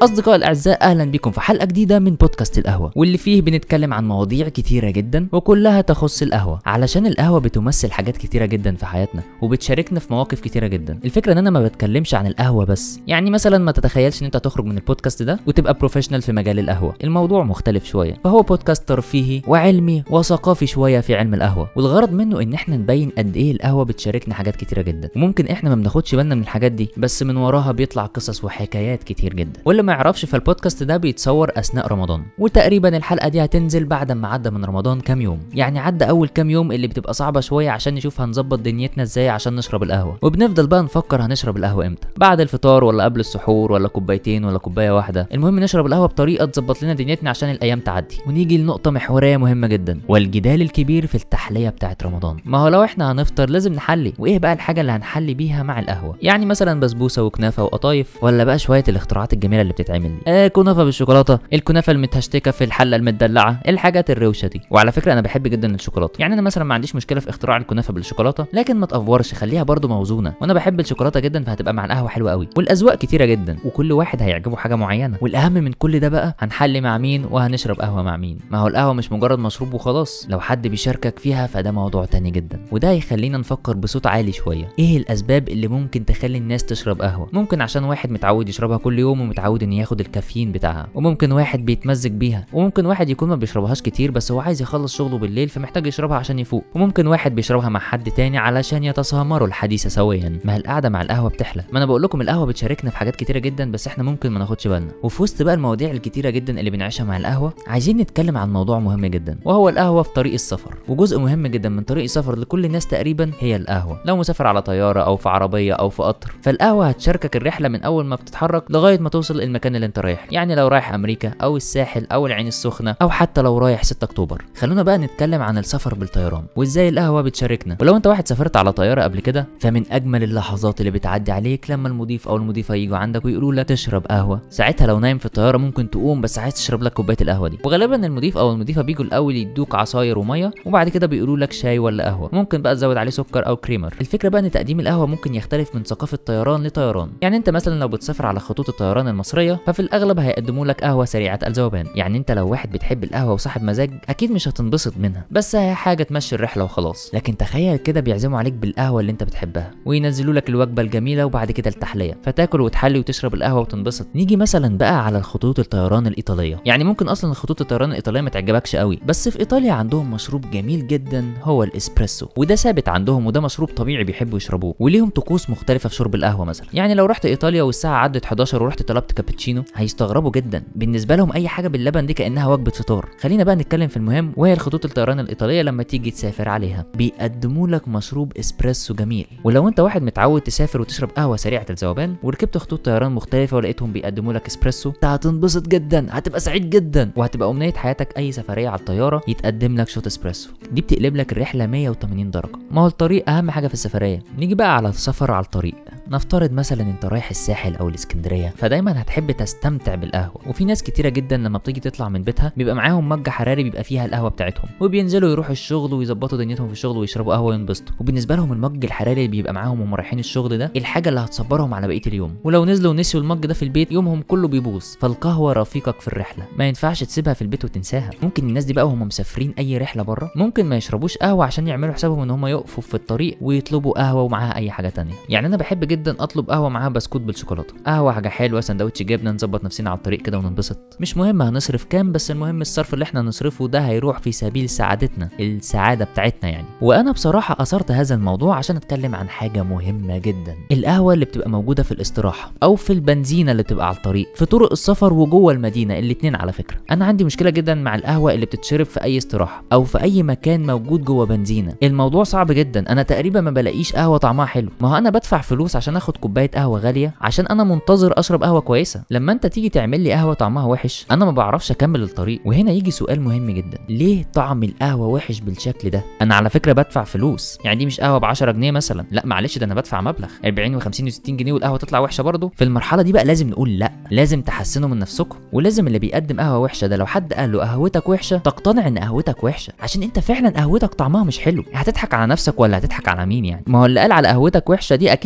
أصدقائي الأعزاء أهلا بكم في حلقة جديدة من بودكاست القهوة واللي فيه بنتكلم عن مواضيع كتيرة جدا وكلها تخص القهوة علشان القهوة بتمثل حاجات كتيرة جدا في حياتنا وبتشاركنا في مواقف كتيرة جدا الفكرة إن أنا ما بتكلمش عن القهوة بس يعني مثلا ما تتخيلش إن أنت تخرج من البودكاست ده وتبقى بروفيشنال في مجال القهوة الموضوع مختلف شوية فهو بودكاست ترفيهي وعلمي وثقافي شوية في علم القهوة والغرض منه إن إحنا نبين قد إيه القهوة بتشاركنا حاجات كتيرة جدا وممكن إحنا ما بناخدش بالنا من الحاجات دي بس من وراها بيطلع قصص وحكايات كتير جدا واللي ما يعرفش فالبودكاست ده بيتصور اثناء رمضان وتقريبا الحلقه دي هتنزل بعد ما عدى من رمضان كام يوم يعني عدى اول كام يوم اللي بتبقى صعبه شويه عشان نشوف هنظبط دنيتنا ازاي عشان نشرب القهوه وبنفضل بقى نفكر هنشرب القهوه امتى بعد الفطار ولا قبل السحور ولا كوبايتين ولا كوبايه واحده المهم نشرب القهوه بطريقه تظبط لنا دنيتنا عشان الايام تعدي ونيجي لنقطه محوريه مهمه جدا والجدال الكبير في التحليه بتاعه رمضان ما هو لو احنا هنفطر لازم نحلي وايه بقى الحاجه اللي هنحلي بيها مع القهوه يعني مثلا بسبوسه وكنافه وقطايف ولا بقى شويه الاختراعات الجميله اللي بتتعمل دي آه كنافه بالشوكولاته الكنافه المتهشتكه في الحله المدلعه الحاجات الروشه دي وعلى فكره انا بحب جدا الشوكولاته يعني انا مثلا ما عنديش مشكله في اختراع الكنافه بالشوكولاته لكن ما تافورش خليها برضو موزونه وانا بحب الشوكولاته جدا فهتبقى مع القهوه حلوه قوي والاذواق كتيره جدا وكل واحد هيعجبه حاجه معينه والاهم من كل ده بقى هنحلي مع مين وهنشرب قهوه مع مين ما هو القهوه مش مجرد مشروب وخلاص لو حد بيشاركك فيها فده موضوع تاني جدا وده هيخلينا نفكر بصوت عالي شويه ايه الاسباب اللي ممكن تخلي الناس تشرب قهوه ممكن عشان واحد متعود يشربها كل يوم ومتعود ان ياخد الكافيين بتاعها وممكن واحد بيتمزج بيها وممكن واحد يكون ما بيشربهاش كتير بس هو عايز يخلص شغله بالليل فمحتاج يشربها عشان يفوق وممكن واحد بيشربها مع حد تاني علشان يتسامروا الحديث سويا ما القعده مع القهوه بتحلى ما انا بقول لكم القهوه بتشاركنا في حاجات كتيره جدا بس احنا ممكن ما ناخدش بالنا وفي وسط بقى المواضيع الكتيره جدا اللي بنعيشها مع القهوه عايزين نتكلم عن موضوع مهم جدا وهو القهوه في طريق السفر وجزء مهم جدا من طريق السفر لكل الناس تقريبا هي القهوه لو مسافر على طياره او في عربيه او في قطر فالقهوه هتشاركك الرحله من اول ما بتتحرك لغايه ما توصل المكان اللي انت رايح يعني لو رايح امريكا او الساحل او العين السخنه او حتى لو رايح 6 اكتوبر خلونا بقى نتكلم عن السفر بالطيران وازاي القهوه بتشاركنا ولو انت واحد سافرت على طياره قبل كده فمن اجمل اللحظات اللي بتعدي عليك لما المضيف او المضيفه يجوا عندك ويقولوا لك تشرب قهوه ساعتها لو نايم في الطياره ممكن تقوم بس عايز تشرب لك كوبايه القهوه دي وغالبا المضيف او المضيفه بيجوا الاول يدوك عصاير وميه وبعد كده بيقولوا لك شاي ولا قهوه ممكن بقى تزود عليه سكر او كريمر الفكره بقى ان تقديم القهوه ممكن يختلف من ثقافه طيران لطيران يعني انت مثلا لو بتسافر على خطوط الطيران المصريه ففي الاغلب هيقدموا لك قهوه سريعه الذوبان يعني انت لو واحد بتحب القهوه وصاحب مزاج اكيد مش هتنبسط منها بس هي حاجه تمشي الرحله وخلاص لكن تخيل كده بيعزموا عليك بالقهوه اللي انت بتحبها وينزلوا لك الوجبه الجميله وبعد كده التحليه فتاكل وتحلي وتشرب القهوه وتنبسط نيجي مثلا بقى على الخطوط الطيران الايطاليه يعني ممكن اصلا خطوط الطيران الايطاليه ما تعجبكش قوي بس في ايطاليا عندهم مشروب جميل جدا هو الاسبريسو وده ثابت عندهم وده مشروب طبيعي بيحبوا يشربوه وليهم طقوس مختلفه في شرب القهوه مثلا يعني لو رحت ايطاليا والساعه عدت 11 ورحت طلبت كابتشينو هيستغربوا جدا بالنسبه لهم اي حاجه باللبن دي كانها وجبه فطار خلينا بقى نتكلم في المهم وهي الخطوط الطيران الايطاليه لما تيجي تسافر عليها بيقدموا لك مشروب اسبريسو جميل ولو انت واحد متعود تسافر وتشرب قهوه سريعه الذوبان وركبت خطوط طيران مختلفه ولقيتهم بيقدموا لك اسبريسو انت هتنبسط جدا هتبقى سعيد جدا وهتبقى امنيه حياتك اي سفريه على الطياره يتقدم لك شوت اسبريسو دي بتقلب لك الرحله 180 درجه ما هو الطريق اهم حاجه في السفريه نيجي بقى على السفر على الطريق نفترض مثلا انت رايح الساحل او الاسكندريه فدايما هتحب تستمتع بالقهوه وفي ناس كتيره جدا لما بتيجي تطلع من بيتها بيبقى معاهم مج حراري بيبقى فيها القهوه بتاعتهم وبينزلوا يروحوا الشغل ويظبطوا دنيتهم في الشغل ويشربوا قهوه وينبسطوا وبالنسبه لهم المج الحراري اللي بيبقى معاهم وهم رايحين الشغل ده الحاجه اللي هتصبرهم على بقيه اليوم ولو نزلوا ونسيوا المج ده في البيت يومهم كله بيبوظ فالقهوه رفيقك في الرحله ما ينفعش تسيبها في البيت وتنساها ممكن الناس دي بقى وهم مسافرين اي رحله بره ممكن ما يشربوش قهوه عشان يعملوا حسابهم ان هم يقفوا في الطريق ويطلبوا قهوه ومعاها اي حاجه تانية يعني انا بحب جدا اطلب قهوه معاها بسكوت بالشوكولاته قهوه حاجه حلوه سندوتش جبنه نظبط نفسنا على الطريق كده وننبسط مش مهم هنصرف كام بس المهم الصرف اللي احنا نصرفه ده هيروح في سبيل سعادتنا السعاده بتاعتنا يعني وانا بصراحه اثرت هذا الموضوع عشان اتكلم عن حاجه مهمه جدا القهوه اللي بتبقى موجوده في الاستراحه او في البنزينه اللي بتبقى على الطريق في طرق السفر وجوه المدينه الاتنين على فكره انا عندي مشكله جدا مع القهوه اللي بتتشرب في اي استراحه او في اي مكان موجود جوه بنزينه الموضوع صعب جدا انا تقريبا ما بلاقيش قهوه طعمها حلو ما هو انا بدفع فلوس عشان اخد كوبايه قهوه غاليه عشان انا منتظر اشرب قهوه كويسه لما انت تيجي تعمل لي قهوه طعمها وحش انا ما بعرفش اكمل الطريق وهنا يجي سؤال مهم جدا ليه طعم القهوه وحش بالشكل ده انا على فكره بدفع فلوس يعني دي مش قهوه ب 10 جنيه مثلا لا معلش ده انا بدفع مبلغ 40 و50 و60 جنيه والقهوه تطلع وحشه برضه في المرحله دي بقى لازم نقول لا لازم تحسنوا من نفسكم ولازم اللي بيقدم قهوه وحشه ده لو حد قال له قهوتك وحشه تقتنع ان قهوتك وحشه عشان انت فعلا قهوتك طعمها مش حلو هتضحك على نفسك ولا هتضحك على مين يعني ما هو اللي قال على قهوتك وحشه دي اكيد ده قهوه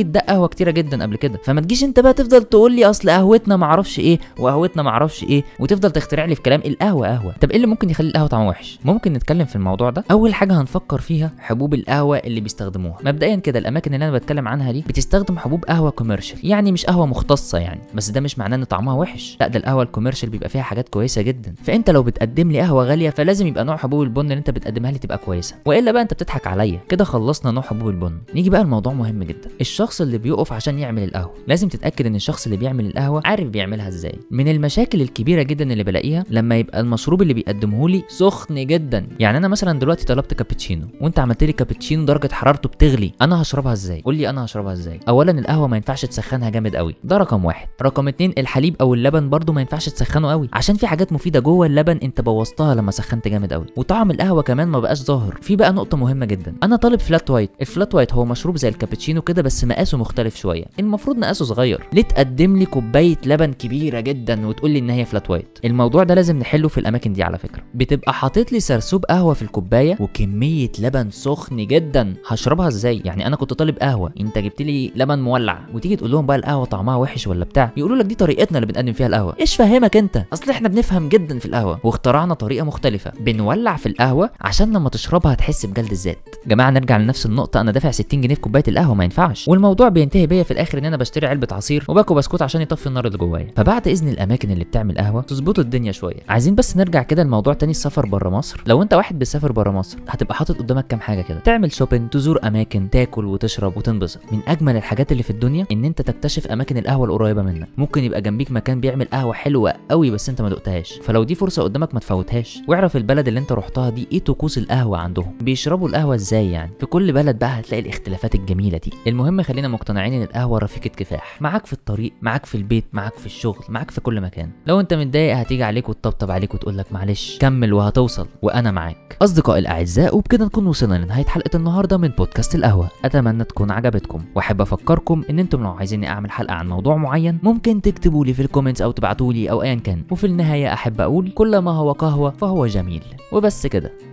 كتيره جدا قبل كده فما تجيش انت بقى تفضل تقول لي اصل قهوتنا ما اعرفش ايه وقهوتنا ما اعرفش ايه وتفضل تخترع لي في كلام القهوه قهوه طب ايه اللي ممكن يخلي القهوه طعمها وحش ممكن نتكلم في الموضوع ده اول حاجه هنفكر فيها حبوب القهوه اللي بيستخدموها مبدئيا كده الاماكن اللي انا بتكلم عنها دي بتستخدم حبوب قهوه كوميرشال يعني مش قهوه مختصه يعني بس ده مش معناه ان طعمها وحش لا ده القهوه الكوميرشال بيبقى فيها حاجات كويسه جدا فانت لو بتقدم لي قهوه غاليه فلازم يبقى نوع حبوب البن اللي انت بتقدمها لي تبقى كويسه والا بقى انت بتضحك عليا كده خلصنا نوع حبوب البن نيجي بقى الموضوع مهم جدا الشخص اللي بيقف عشان يعمل القهوه لازم تتاكد ان الشخص اللي بيعمل القهوه عارف بيعملها ازاي من المشاكل الكبيره جدا اللي بلاقيها لما يبقى المشروب اللي بيقدمه لي سخن جدا يعني انا مثلا دلوقتي طلبت كابتشينو وانت عملت لي كابتشينو درجه حرارته بتغلي انا هشربها ازاي قول لي انا هشربها ازاي اولا القهوه ما ينفعش تسخنها جامد قوي ده رقم واحد رقم اتنين الحليب او اللبن برضو ما ينفعش تسخنه قوي عشان في حاجات مفيده جوه اللبن انت بوظتها لما سخنت جامد قوي وطعم القهوه كمان ما بقاش ظاهر في بقى نقطه مهمه جدا انا طالب فلات وايت الفلات وايت هو مشروب زي الكابتشينو كده بس مقاسه مختلف شويه المفروض مقاسه صغير ليه تقدم لي كوبايه لبن كبيره جدا وتقول لي ان هي فلات وايت الموضوع ده لازم نحله في الاماكن دي على فكره بتبقى حاطط لي سرسوب قهوه في الكوبايه وكميه لبن سخن جدا هشربها ازاي يعني انا كنت طالب قهوه انت جبت لي لبن مولع وتيجي تقول لهم بقى القهوه طعمها وحش ولا بتاع يقولوا لك دي طريقتنا اللي بنقدم فيها القهوه ايش فهمك انت اصل احنا بنفهم جدا في القهوه واخترعنا طريقه مختلفه بنولع في القهوه عشان لما تشربها تحس بجلد الذات جماعه نرجع لنفس النقطه انا دافع 60 جنيه في كوبايه القهوه ما ينفعش والموضوع بينتهي بيا في الاخر ان انا بشتري علبه عصير وباكل بسكوت عشان يطفي النار اللي جوايا فبعد اذن الاماكن اللي بتعمل قهوه تظبطوا الدنيا شويه عايزين بس نرجع كده لموضوع تاني السفر بره مصر لو انت واحد بتسافر بره مصر هتبقى حاطط قدامك كام حاجه كده تعمل شوبينج تزور اماكن تاكل وتشرب وتنبسط من اجمل الحاجات اللي في الدنيا ان انت تكتشف اماكن القهوه القريبه منك ممكن يبقى جنبيك مكان بيعمل قهوه حلوه قوي بس انت ما دقتهاش فلو دي فرصه قدامك ما تفوتهاش واعرف البلد اللي انت رحتها دي ايه طقوس القهوه عندهم بيشربوا القهوه ازاي يعني في كل بلد بقى هتلاقي الاختلافات الجميله دي المهم خلينا مقتنعين ان القهوه رفيقه كفاح معاك في الطريق معاك في البيت معاك في الشغل معاك في كل مكان لو انت متضايق هتيجي عليك وتطبطب عليك وتقول لك معلش كمل وهتوصل وانا معاك اصدقائي الاعزاء وبكده نكون وصلنا لنهايه حلقه النهارده من بودكاست القهوه اتمنى تكون عجبتكم واحب افكركم ان انتم لو عايزين اعمل حلقه عن موضوع معين ممكن تكتبوا لي في الكومنتس او تبعتوا لي او ايا كان وفي النهايه احب اقول كل ما هو قهوه فهو جميل وبس كده